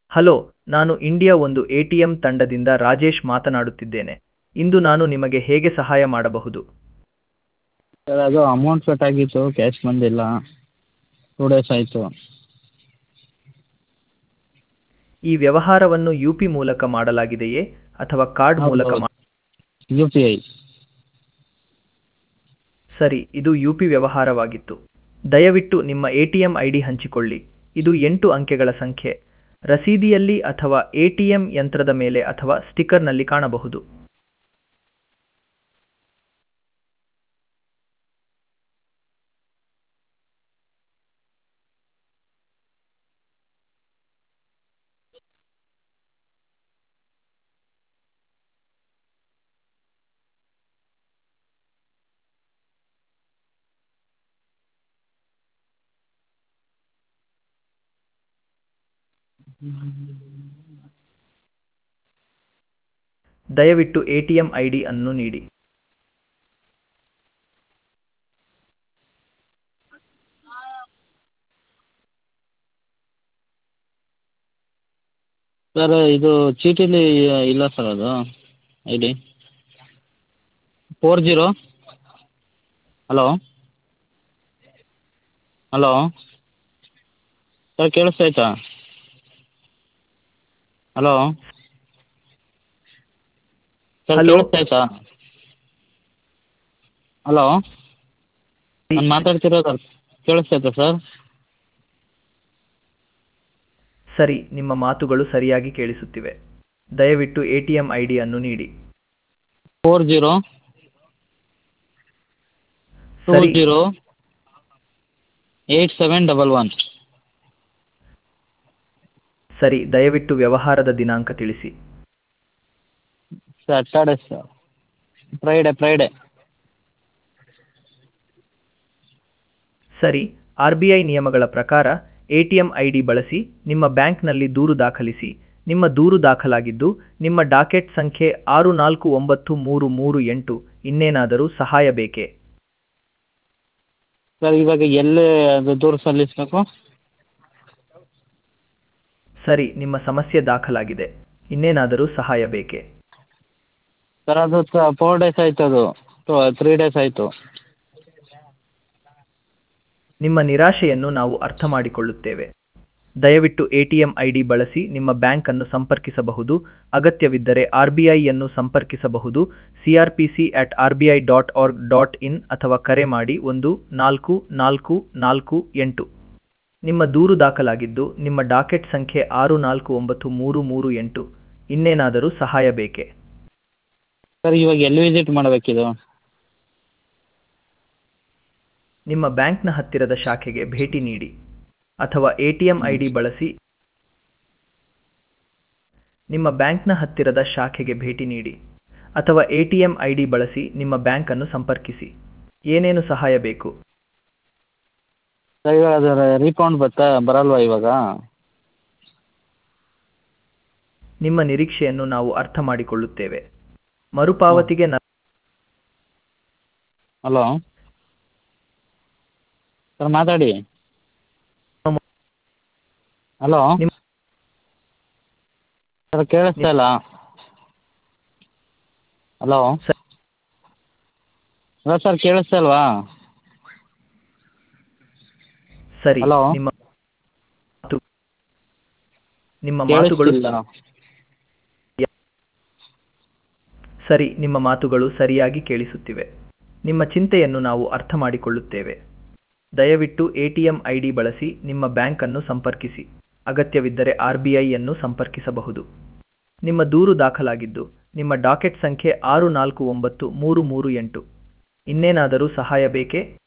Hello ನಾನು India ಒಂದು A T M ತಂಡದಿಂದ ರಾಜೇಶ್ ಮಾತನಾಡುತ್ತಿದ್ದೇನೆ ಇಂದು ನಾನು ನಿಮಗೆ ಹೇಗೆ ಸಹಾಯ ಮಾಡಬಹುದು ಸರ್ ಅದು ಅಮೌಂಟ್ ಕಟ್ಟಾಗಿತ್ತು ಕ್ಯಾಶ್ ಬಂದಿಲ್ಲ ಟೂ ಡೇಸ್ ಆಯಿತು ಈ ವ್ಯವಹಾರವನ್ನು ಯು ಪಿ ಮೂಲಕ ಮಾಡಲಾಗಿದೆಯೇ ಅಥವಾ ಕಾರ್ಡ್ ಮೂಲಕ ಮಾ- ಯು ಪಿ ಐ ಸರಿ ಇದು ಯು ಪಿ ವ್ಯವಹಾರವಾಗಿತ್ತು ದಯವಿಟ್ಟು ನಿಮ್ಮ A T M I D ಹಂಚಿಕೊಳ್ಳಿ ಇದು ಎಂಟು ಅಂಕೆಗಳ ಸಂಖ್ಯೆ ರಸೀದಿಯಲ್ಲಿ ಅಥವಾ ಎ ಟಿ ಎಂ ಯಂತ್ರದ ಮೇಲೆ ಅಥವಾ ಸ್ಟಿಕ್ಕರ್ನಲ್ಲಿ ಕಾಣಬಹುದು ದಯವಿಟ್ಟು A T M I D ಅನ್ನು ನೀಡಿ ಸರ್ ಇದು ಚೀಟಿಲಿ ಇಲ್ಲ ಸರ್ ಅದು I D four zero hello hello sir ಕೇಳಿಸ್ತೈತಾ ಹಲೋ ಸರ್ Hello. ಕೇಳಿಸ್ತೈತಾ ಹಲೋ ನಾನು ಮಾತಾಡ್ತಿರೋದು ಕೇಳಿಸ್ತೈತಾ ಸರ್ ಸರಿ ನಿಮ್ಮ ಮಾತುಗಳು ಸರಿಯಾಗಿ ಕೇಳಿಸುತ್ತಿವೆ ದಯವಿಟ್ಟು A T M I D ಅನ್ನು ನೀಡಿ ಫೋರ್ ಜೀರೋ ಟೂ ಸರಿ zero eight seven double one ಸರಿ ದಯವಿಟ್ಟು ವ್ಯವಹಾರದ ದಿನಾಂಕ ತಿಳಿಸಿ ಸ್ಯಾಟರ್ಡೆ ಸರ್ ಫ್ರೈಡೆ ಫ್ರೈಡೆ ಸರಿ ಆರ್ ಬಿ ಐ ನಿಯಮಗಳ ಪ್ರಕಾರ A T M I D ಬಳಸಿ ನಿಮ್ಮ ಬ್ಯಾಂಕ್ನಲ್ಲಿ ದೂರು ದಾಖಲಿಸಿ ನಿಮ್ಮ ದೂರು ದಾಖಲಾಗಿದ್ದು ನಿಮ್ಮ ಡಾಕೆಟ್ ಸಂಖ್ಯೆ ಆರು ನಾಲ್ಕು ಒಂಬತ್ತು ಮೂರು ಮೂರು ಎಂಟು ಇನ್ನೇನಾದರೂ ಸಹಾಯ ಬೇಕೇ ಸರ್ ಇವಾಗ ಎಲ್ಲಿ ಅದು ದೂರು ಸಲ್ಲಿಸಬೇಕು ಸರಿ ನಿಮ್ಮ ಸಮಸ್ಯೆ ದಾಖಲಾಗಿದೆ ಇನ್ನೇನಾದರೂ ಸಹಾಯ ಬೇಕೇ ಸರ್ ಅದು ಫೋರ್ ಡೇಸ್ ಆಯ್ತು ಅದು ತ್ರೀ ಡೇಸ್ ಆಯಿತು ನಿಮ್ಮ ನಿರಾಶೆಯನ್ನು ನಾವು ಅರ್ಥ ಮಾಡಿಕೊಳ್ಳುತ್ತೇವೆ ದಯವಿಟ್ಟು A T M I D ಬಳಸಿ ನಿಮ್ಮ ಬ್ಯಾಂಕ್ ಅನ್ನು ಸಂಪರ್ಕಿಸಬಹುದು ಅಗತ್ಯವಿದ್ದರೆ ಆರ್ ಬಿ ಐಯನ್ನು ಸಂಪರ್ಕಿಸಬಹುದು C R P C at R B I dot org dot in ಅಥವಾ ಕರೆ ಮಾಡಿ ಒಂದು ನಾಲ್ಕು ನಾಲ್ಕು ನಾಲ್ಕು ಎಂಟು ನಿಮ್ಮ ದೂರು ದಾಖಲಾಗಿದ್ದು ನಿಮ್ಮ ಡಾಕೆಟ್ ಸಂಖ್ಯೆ ಆರು ನಾಲ್ಕು ಒಂಬತ್ತು ಮೂರು ಮೂರು ಎಂಟು ಇನ್ನೇನಾದರೂ ಸಹಾಯ ಬೇಕೇ ಸರ್ ಇವಾಗ ಎಲ್ಲಿ ವಿಸಿಟ್ ಮಾಡಬೇಕಿದು ನಿಮ್ಮ ಬ್ಯಾಂಕ್ನ ಹತ್ತಿರದ ಶಾಖೆಗೆ ಭೇಟಿ ನೀಡಿ ಅಥವಾ A T M I D ಬಳಸಿ ನಿಮ್ಮ ಬ್ಯಾಂಕ್ನ ಹತ್ತಿರದ ಶಾಖೆಗೆ ಭೇಟಿ ನೀಡಿ ಅಥವಾ A T M I D ಬಳಸಿ ನಿಮ್ಮ ಬ್ಯಾಂಕ್ ಅನ್ನು ಸಂಪರ್ಕಿಸಿ ಏನೇನು ಸಹಾಯ ಬೇಕು ಸರ್ ಇವಾಗ ಅದು ರೀಫಂಡ್ ಬರ್ತಾ ಬರಲ್ವಾ ಇವಾಗ ನಿಮ್ಮ ನಿರೀಕ್ಷೆಯನ್ನು ನಾವು ಅರ್ಥ ಮಾಡಿಕೊಳ್ಳುತ್ತೇವೆ ಮರುಪಾವತಿಗೆ ನ- ಹಲೋ ಸರ್ ಮಾತಾಡಿ ಹಲೋ ನಿಮ್ಮ ಸರ್ ಕೇಳಿಸ್ತಾ ಇಲ್ಲ ಹಲೋ ಸ- ಹಲೋ ಸರ್ ಕೇಳಿಸ್ತಾ ಇಲ್ವಾ ಸರಿ ಹಲೋ ನಿಮ್ಮ ಮಾತು- ನಿಮ್ಮ ಮಾತುಗಳು ಕೇಳಿಸ್ತಿಲ್ಲ ಸರಿ ನಿಮ್ಮ ಮಾತುಗಳು ಸರಿಯಾಗಿ ಕೇಳಿಸುತ್ತಿವೆ ನಿಮ್ಮ ಚಿಂತೆಯನ್ನು ನಾವು ಅರ್ಥ ಮಾಡಿಕೊಳ್ಳುತ್ತೇವೆ ದಯವಿಟ್ಟು A T M I D ಬಳಸಿ ನಿಮ್ಮ ಬ್ಯಾಂಕ್ ಅನ್ನು ಸಂಪರ್ಕಿಸಿ ಅಗತ್ಯವಿದ್ದರೆ ಆರ್ ಬಿ ಐಯನ್ನು ಸಂಪರ್ಕಿಸಬಹುದು ನಿಮ್ಮ ದೂರು ದಾಖಲಾಗಿದ್ದು ನಿಮ್ಮ ಡಾಕೆಟ್ ಸಂಖ್ಯೆ ಆರು ನಾಲ್ಕು ಒಂಬತ್ತು ಮೂರು ಮೂರು ಎಂಟು ಇನ್ನೇನಾದರೂ ಸಹಾಯ ಬೇಕೇ